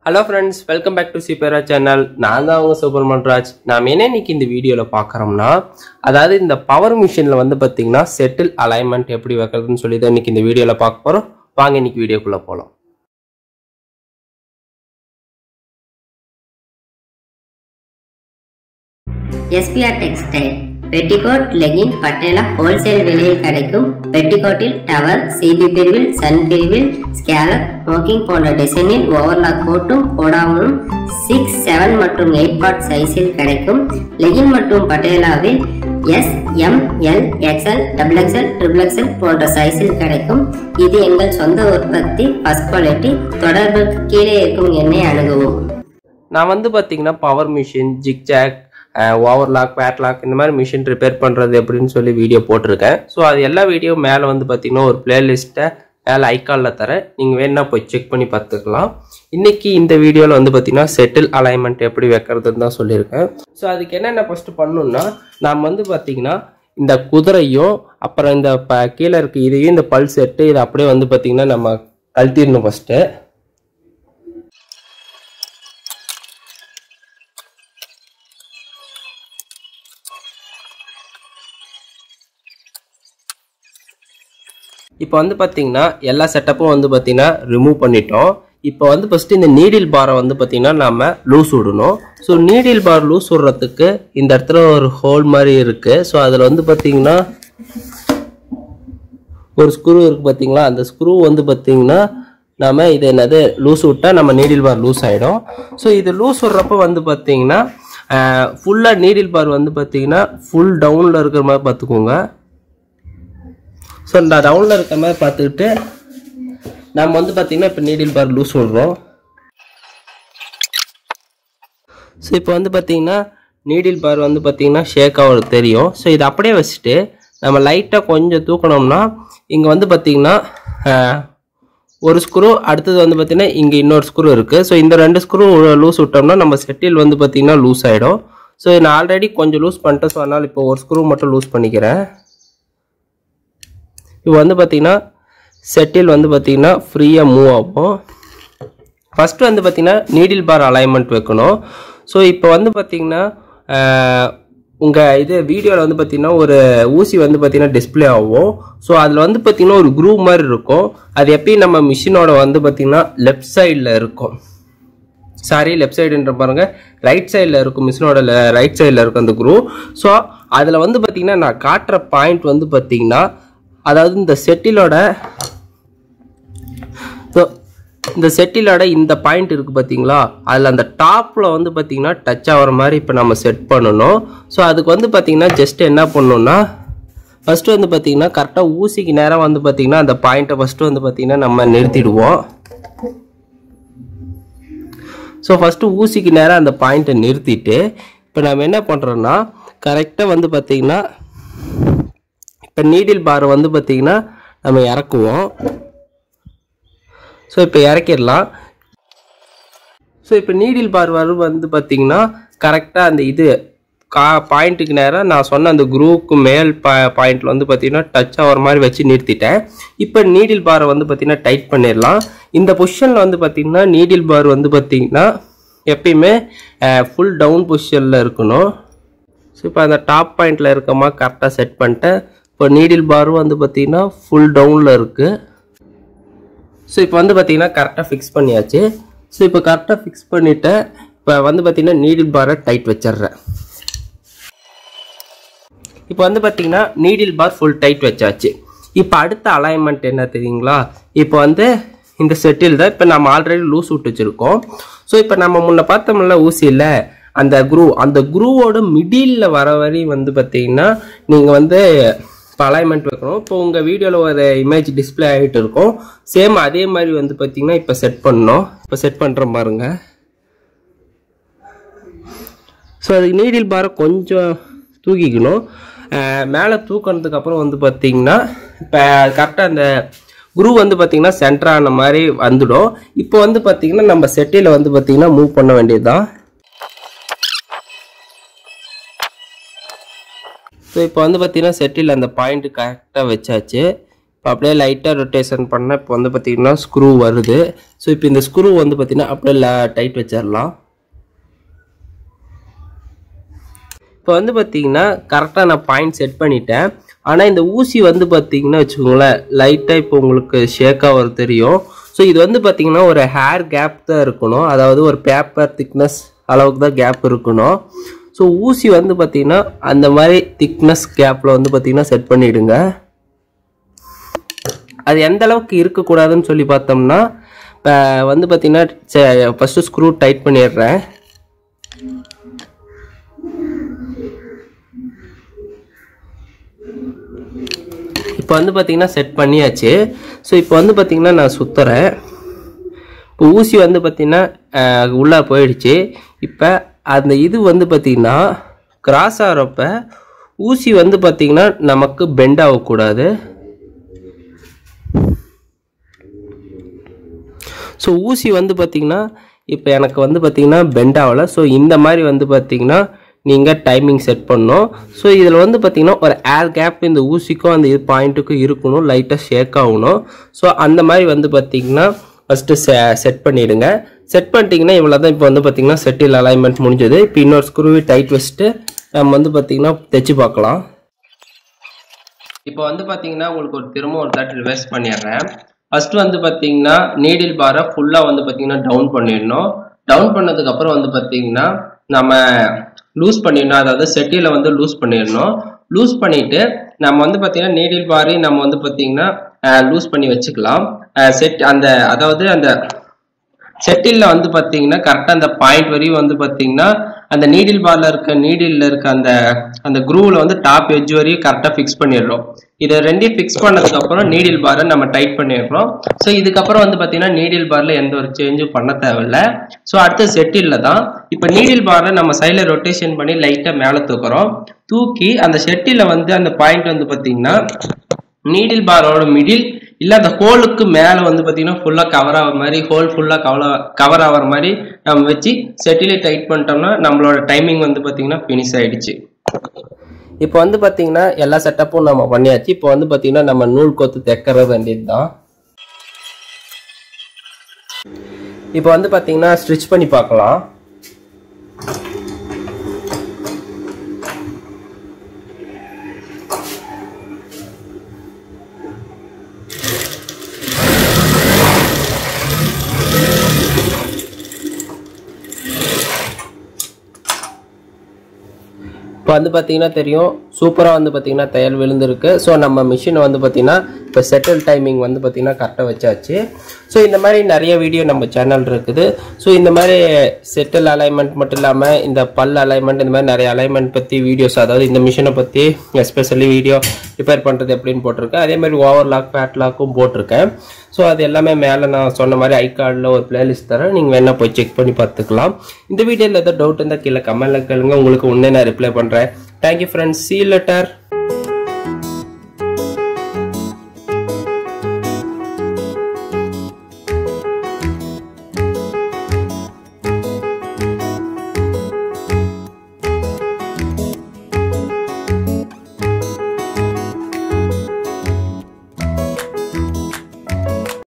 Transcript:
hello friends welcome back to சிபேரா channel நான் தான் அவங்க சூப்பர்மன் ராஜ் நாம் என்ன இன்னைக்கு இந்த வீடியோவில் பார்க்குறோம்னா அதாவது இந்த பவர் மிஷினில் வந்து பார்த்தீங்கன்னா செட்டில் அலைன்மெண்ட் எப்படி வைக்கிறதுன்னு சொல்லி தான் இன்னைக்கு இந்த வீடியோவில் பார்க்க போகிறோம் வாங்க இன்னைக்கு வீடியோக்குள்ளே போகலாம் SPR textile petticoat legging Patiala wholesale விலையில் கிடைக்கும் பெட்டிகோட்டில் டவர் சிபி பிரிவில் சன் பிரிவில் ஸ்கேலர் ஸ்மோக்கிங் போன்ற டிசைனில் ஓவர்லாக் போட்டும் போடாமலும் சிக்ஸ் செவன் மற்றும் எயிட் பார்ட் சைஸில் கிடைக்கும் லெகின் மற்றும் பட்டேலாவில் S M L XL double XL triple XL போன்ற சைஸில் கிடைக்கும் இது எங்கள் சொந்த உற்பத்தி ஃபர்ஸ்ட் குவாலிட்டி தொடர்புக்கு கீழே இருக்கும் எண்ணை அணுகவும் நான் வந்து பார்த்தீங்கன்னா power machine zigzag overlock padlock இந்த மாதிரி மிஷின் ரிப்பேர் பண்ணுறது எப்படின்னு சொல்லி வீடியோ போட்டிருக்கேன் ஸோ அது எல்லா வீடியோ மேலே வந்து பார்த்தீங்கன்னா ஒரு பிளேலிஸ்ட்டை மேலே ஐக்கானில் தரேன் நீங்கள் வேணா போய் செக் பண்ணி பார்த்துக்கலாம் இன்னைக்கு இந்த வீடியோவில் வந்து பார்த்தீங்கன்னா செட்டில் அலைன்மெண்ட் எப்படி வைக்கிறதுன்னு தான் சொல்லியிருக்கேன் ஸோ அதுக்கு என்னென்ன ஃபஸ்ட்டு பண்ணணும்னா நாம் வந்து பார்த்தீங்கன்னா இந்த குதிரையும் அப்புறம் இந்த ப கீழே இருக்க இதையும் இந்த பல் செட்டு இதை அப்படியே வந்து பார்த்தீங்கன்னா நம்ம கழட்டிடணும் ஃபஸ்ட்டு இப்போ வந்து பார்த்தீங்கன்னா எல்லா செட்டப்பும் வந்து பார்த்தீங்கன்னா ரிமூவ் பண்ணிட்டோம் இப்போ வந்து ஃபஸ்ட்டு இந்த நீடில் பாரை வந்து பார்த்தீங்கன்னா நம்ம லூஸ் விடணும் ஸோ நீடில் பார் லூஸ் விடுறதுக்கு இந்த இடத்துல ஒரு ஹோல் மாதிரி இருக்குது ஸோ அதில் வந்து பார்த்தீங்கன்னா ஒரு ஸ்க்ரூ இருக்குது பார்த்தீங்களா அந்த ஸ்க்ரூ வந்து பார்த்தீங்கன்னா நம்ம இது என்னது லூஸ் விட்டால் நம்ம நீடில் பார் லூஸ் ஆகிடும் ஸோ இது லூஸ் விட்றப்ப வந்து பார்த்தீங்கன்னா ஃபுல்லாக நீடில் பார் வந்து பார்த்தீங்கன்னா ஃபுல் டவுனில் இருக்கிற மாதிரி பார்த்துக்கோங்க ஸோ இந்த டவுனில் இருக்க மாதிரி பார்த்துக்கிட்டு நம்ம வந்து பார்த்திங்கன்னா இப்போ நீடில் பார் லூஸ் விடுறோம் ஸோ இப்போ வந்து பார்த்திங்கன்னா நீடில் பார் வந்து பார்த்திங்கன்னா ஷேக் ஆகிறது தெரியும் ஸோ இதை அப்படியே வச்சுட்டு நம்ம லைட்டாக கொஞ்சம் தூக்கணும்னா இங்கே வந்து பார்த்திங்கன்னா ஒரு ஸ்க்ரூ அடுத்தது வந்து பார்த்திங்கன்னா இங்கே இன்னொரு ஸ்க்ரூ இருக்குது ஸோ இந்த ரெண்டு ஸ்க்ரூ லூஸ் விட்டோம்னா நம்ம செட்டில் வந்து பார்த்திங்கன்னா லூஸ் ஆகிடும் ஸோ நான் ஆல்ரெடி கொஞ்சம் லூஸ் பண்ணிட்டேன் ஸோ அதனால் இப்போ ஒரு ஸ்க்ரூ மட்டும் லூஸ் பண்ணிக்கிறேன் இப்போ வந்து பார்த்தீங்கன்னா செட்டில் வந்து பார்த்தீங்கன்னா ஃப்ரீயாக மூவ் ஆகும் ஃபஸ்ட்டு வந்து பார்த்தீங்கன்னா நீடில் பார் அலைன்மெண்ட் வைக்கணும் ஸோ இப்போ வந்து பார்த்தீங்கன்னா உங்கள் இது வீடியோவில் வந்து பார்த்தீங்கன்னா ஒரு ஊசி வந்து பார்த்தீங்கன்னா டிஸ்பிளே ஆகும் ஸோ அதில் வந்து பார்த்தீங்கன்னா ஒரு குரூப் மாதிரி இருக்கும் அது எப்பயும் நம்ம மிஷினோட வந்து பார்த்தீங்கன்னா லெஃப்ட் சைடில் இருக்கும் சாரி லெஃப்ட் சைடுன்ற பாருங்க ரைட் சைடில் இருக்கும் மிஷினோட ரைட் சைடில் இருக்கும் அந்த குரூப் ஸோ அதில் வந்து பார்த்தீங்கன்னா நான் காட்டுற பாயிண்ட் வந்து பார்த்தீங்கன்னா அதாவது இந்த செட்டிலோட இந்த செட்டிலோட இந்த பாயிண்ட் இருக்குது பார்த்தீங்களா அதில் அந்த டாப்பில் வந்து பார்த்தீங்கன்னா டச் ஆகிற மாதிரி இப்போ நம்ம செட் பண்ணணும் ஸோ அதுக்கு வந்து பார்த்தீங்கன்னா ஜஸ்ட் என்ன பண்ணணும்னா ஃபஸ்ட்டு வந்து பார்த்தீங்கன்னா கரெக்டாக ஊசிக்கு நேரம் வந்து பார்த்தீங்கன்னா அந்த பாயிண்ட்டை ஃபஸ்ட்டு வந்து பார்த்தீங்கன்னா நம்ம நிறுத்திடுவோம் ஸோ ஃபஸ்ட்டு ஊசிக்கு நேரம் அந்த பாயிண்ட்டை நிறுத்திட்டு இப்போ நம்ம என்ன பண்ணுறோன்னா கரெக்டாக வந்து பார்த்தீங்கன்னா இப்போ நீடில் பார் வந்து பார்த்திங்கன்னா நம்ம இறக்குவோம் ஸோ இப்போ இறக்கிடலாம் ஸோ இப்போ நீடில் பார் வரும் வந்து பார்த்திங்கன்னா கரெக்டாக அந்த இது கா பாயிண்ட்டுக்கு நேரம் நான் சொன்ன அந்த குரூவுக்கு மேல் பா பாயிண்டில் வந்து பார்த்திங்கன்னா டச் ஆகிற மாதிரி வச்சு நிறுத்திட்டேன் இப்போ நீடில் பாரை வந்து பார்த்திங்கன்னா டைட் பண்ணிடலாம் இந்த பொசிஷனில் வந்து பார்த்திங்கன்னா நீடில் பார் வந்து பார்த்திங்கன்னா எப்பயுமே ஃபுல் டவுன் பொசிஷனில் இருக்கணும் ஸோ இப்போ அந்த டாப் பாயிண்டில் இருக்கமா கரெக்டாக செட் பண்ணிட்டேன் இப்போ நீடில் பாரும் வந்து பார்த்தீங்கன்னா ஃபுல் டவுனில் இருக்குது ஸோ இப்போ வந்து பார்த்தீங்கன்னா கரெக்டாக ஃபிக்ஸ் பண்ணியாச்சு ஸோ இப்போ கரெக்டாக ஃபிக்ஸ் பண்ணிவிட்டேன் இப்போ வந்து பார்த்தீங்கன்னா நீடில் பாரை டைட் வச்சிடுறேன் இப்போ வந்து பார்த்தீங்கன்னா நீடில் பார் ஃபுல் டைட் வச்சாச்சு இப்போ அடுத்த அலைன்மெண்ட் என்ன தெரியுங்களா இப்போ வந்து இந்த செட்டில் தான் இப்போ நம்ம ஆல்ரெடி லூஸ் விட்டு வச்சுருக்கோம் ஸோ இப்போ நம்ம முன்ன பார்த்தோம்ல ஊசியில் அந்த குரூ அந்த குரூவோட மிடில் வர வரையும் வந்து பார்த்தீங்கன்னா நீங்கள் வந்து இப்போ அலைன்மெண்ட் வைக்கணும் இப்போ உங்கள் வீடியோவில் ஒரு இமேஜ் டிஸ்பிளே ஆகிட்டு இருக்கும் சேம் அதே மாதிரி வந்து பார்த்தீங்கன்னா இப்போ செட் பண்ணணும் இப்போ செட் பண்ணுற பாருங்க ஸோ அதுக்கு நீடில் பாரை கொஞ்சம் தூக்கிக்கணும் மேலே தூக்கினதுக்கு அப்புறம் வந்து பார்த்தீங்கன்னா இப்போ கரெக்டாக அந்த குரு வந்து பார்த்தீங்கன்னா சென்டரான மாதிரி வந்துடும் இப்போ வந்து பார்த்தீங்கன்னா நம்ம செட்டில் வந்து பார்த்தீங்கன்னா மூவ் பண்ண வேண்டியது தான் ஸோ இப்போ வந்து பார்த்தீங்கன்னா செட்டில் அந்த பாயிண்ட் கரெக்டாக வச்சாச்சு இப்போ அப்படியே லைட்டாக ரொட்டேஷன் பண்ணால் இப்போ வந்து பார்த்தீங்கன்னா ஸ்க்ரூ வருது ஸோ இப்போ இந்த ஸ்க்ரூ வந்து பார்த்தீங்கன்னா அப்படியே டைட் வச்சிடலாம் இப்போ வந்து பார்த்தீங்கன்னா கரெக்டாக நான் பாயிண்ட் செட் பண்ணிட்டேன் ஆனால் இந்த ஊசி வந்து பார்த்தீங்கன்னா வச்சுக்கோங்களேன் லைட்டாக இப்போ உங்களுக்கு ஷேக் ஆகிறது தெரியும் ஸோ இது வந்து பார்த்தீங்கன்னா ஒரு ஹேர் கேப் தான் இருக்கணும் அதாவது ஒரு பேப்பர் திக்னஸ் அளவுக்கு தான் கேப் இருக்கணும் ஸோ ஊசி வந்து பார்த்தீங்கன்னா அந்த மாதிரி திக்னஸ் கேப்பில் வந்து பார்த்தீங்கன்னா செட் பண்ணிவிடுங்க அது எந்த அளவுக்கு இருக்கக்கூடாதுன்னு சொல்லி பார்த்தோம்னா இப்போ வந்து பார்த்தீங்கன்னா ஃபஸ்ட்டு ஸ்க்ரூ டைட் பண்ணிடுறேன் இப்போ வந்து பார்த்தீங்கன்னா செட் பண்ணியாச்சு ஸோ இப்போ வந்து பார்த்தீங்கன்னா நான் சுற்றுறேன் இப்போ ஊசி வந்து பார்த்தீங்கன்னா உள்ளே போயிடுச்சு இப்போ அந்த இது வந்து பார்த்தீங்கன்னா கிராஸ் ஆகிறப்ப ஊசி வந்து பார்த்தீங்கன்னா நமக்கு பெண்ட் ஆகக்கூடாது ஸோ ஊசி வந்து பார்த்தீங்கன்னா இப்போ எனக்கு வந்து பார்த்தீங்கன்னா பெண்ட் ஆகலை ஸோ இந்த மாதிரி வந்து பார்த்தீங்கன்னா நீங்கள் டைமிங் செட் பண்ணணும் ஸோ இதில் வந்து பார்த்தீங்கன்னா ஒரு ஏர் கேப் இந்த ஊசிக்கும் அந்த பாயிண்ட்டுக்கும் இருக்கணும் லைட்டாக ஷேக் ஆகணும் ஸோ அந்த மாதிரி வந்து பார்த்தீங்கன்னா ஃபஸ்ட்டு செ செட் பண்ணிவிடுங்க செட் பண்ணிட்டீங்கன்னா இவ்வளோ தான் இப்போ வந்து பார்த்தீங்கன்னா செட்டில் அலைன்மெண்ட் முடிஞ்சது இப்போ இன்னொரு ஸ்க்ரூவி டைட் வச்சுட்டு நம்ம வந்து பார்த்தீங்கன்னா தைச்சு பார்க்கலாம் இப்போ வந்து பார்த்தீங்கன்னா உங்களுக்கு ஒரு திரும்ப ஒரு தாட் ரிவர்ஸ் பண்ணிடுறேன் ஃபர்ஸ்ட் வந்து பார்த்தீங்கன்னா நீடில் பாரை ஃபுல்லாக வந்து பார்த்தீங்கன்னா டவுன் பண்ணிடணும் டவுன் பண்ணதுக்கு அப்புறம் வந்து பார்த்தீங்கன்னா நம்ம லூஸ் பண்ணிடணும் அதாவது செட்டியில் வந்து லூஸ் பண்ணிடணும் லூஸ் பண்ணிட்டு நம்ம வந்து பார்த்தீங்கன்னா நீடில் பாரி நம்ம வந்து பார்த்தீங்கன்னா லூஸ் பண்ணி வச்சுக்கலாம் செட் அந்த அதாவது அந்த செட்டில்ல வந்து பார்த்தீங்கன்னா கரெக்டாக அந்த பாயிண்ட் வரையும் வந்து பார்த்தீங்கன்னா அந்த நீடில் பார்ல இருக்க நீடில் இருக்க அந்த அந்த குரூவில் வந்து டாப் எட்ஜ் வரையும் கரெக்டாக ஃபிக்ஸ் பண்ணிடுறோம் இதை ரெண்டையும் ஃபிக்ஸ் பண்ணதுக்கு அப்புறம் நீடில் பாரை நம்ம டைட் பண்ணிடுறோம் ஸோ இதுக்கப்புறம் வந்து பார்த்தீங்கன்னா நீடில் பார்ல எந்த ஒரு சேஞ்சும் பண்ண தேவையில்ல ஸோ அடுத்து செட்டில்ல தான் இப்போ நீடில் பாரை நம்ம சைடில் ரொட்டேஷன் பண்ணி லைட்டாக மேலே தூக்குறோம் தூக்கி அந்த செட்டில் வந்து அந்த பாயிண்ட் வந்து பார்த்தீங்கன்னா நீடில் பாரோட மிடில் இல்லை அந்த ஹோலுக்கு மேலே வந்து பார்த்தீங்கன்னா ஃபுல்லாக கவர் ஆகிற மாதிரி ஹோல் ஃபுல்லாக கவர் கவர் ஆகிற மாதிரி நம்ம வச்சு செட்டிலே டைட் பண்ணிட்டோம்னா நம்மளோட டைமிங் வந்து பார்த்தீங்கன்னா ஃபினிஷ் ஆயிடுச்சு இப்போ வந்து பார்த்தீங்கன்னா எல்லா செட்டப்பும் நம்ம பண்ணியாச்சு இப்போ வந்து பார்த்தீங்கன்னா நம்ம நூல் கோத்து தைக்கிறது வேண்டியது தான் இப்போ வந்து பார்த்தீங்கன்னா ஸ்டிச் பண்ணி பார்க்கலாம் இப்போ வந்து பார்த்தீங்கன்னா தெரியும் சூப்பராக வந்து பார்த்தீங்கன்னா தையல் விழுந்திருக்கு ஸோ நம்ம மிஷினை வந்து பார்த்தீங்கன்னா இப்போ செட்டில் டைமிங் வந்து பார்த்தீங்கன்னா கரெக்டாக வச்சாச்சு ஸோ இந்த மாதிரி நிறைய வீடியோ நம்ம சேனல் இருக்குது ஸோ இந்த மாதிரி செட்டில் அலைன்மெண்ட் மட்டும் இல்லாமல் இந்த பல் அலைன்மெண்ட் இந்த மாதிரி நிறைய அலைன்மெண்ட் பற்றி வீடியோஸ் அதாவது இந்த மிஷினை பற்றி எஸ்பெஷலி வீடியோ ரிப்பேர் பண்ணுறது எப்படின்னு போட்டிருக்கேன் அதே மாதிரி ஓவர் லாக் ஃபேட் லாக்கும் போட்டிருக்கேன் ஸோ அது எல்லாமே மேலே நான் சொன்ன மாதிரி ஐ கார்டில் ஒரு பிளேலிஸ்ட் தரேன் நீங்கள் வேணால் போய் செக் பண்ணி பார்த்துக்கலாம் இந்த வீடியோவில் ஏதோ டவுட் இருந்தால் கீழே கமெண்ட்ல கேளுங்க உங்களுக்கு உடனே நான் ரிப்ளை பண்ணுறேன் தேங்க்யூ ஃப்ரெண்ட்ஸ் சி லெட்டர்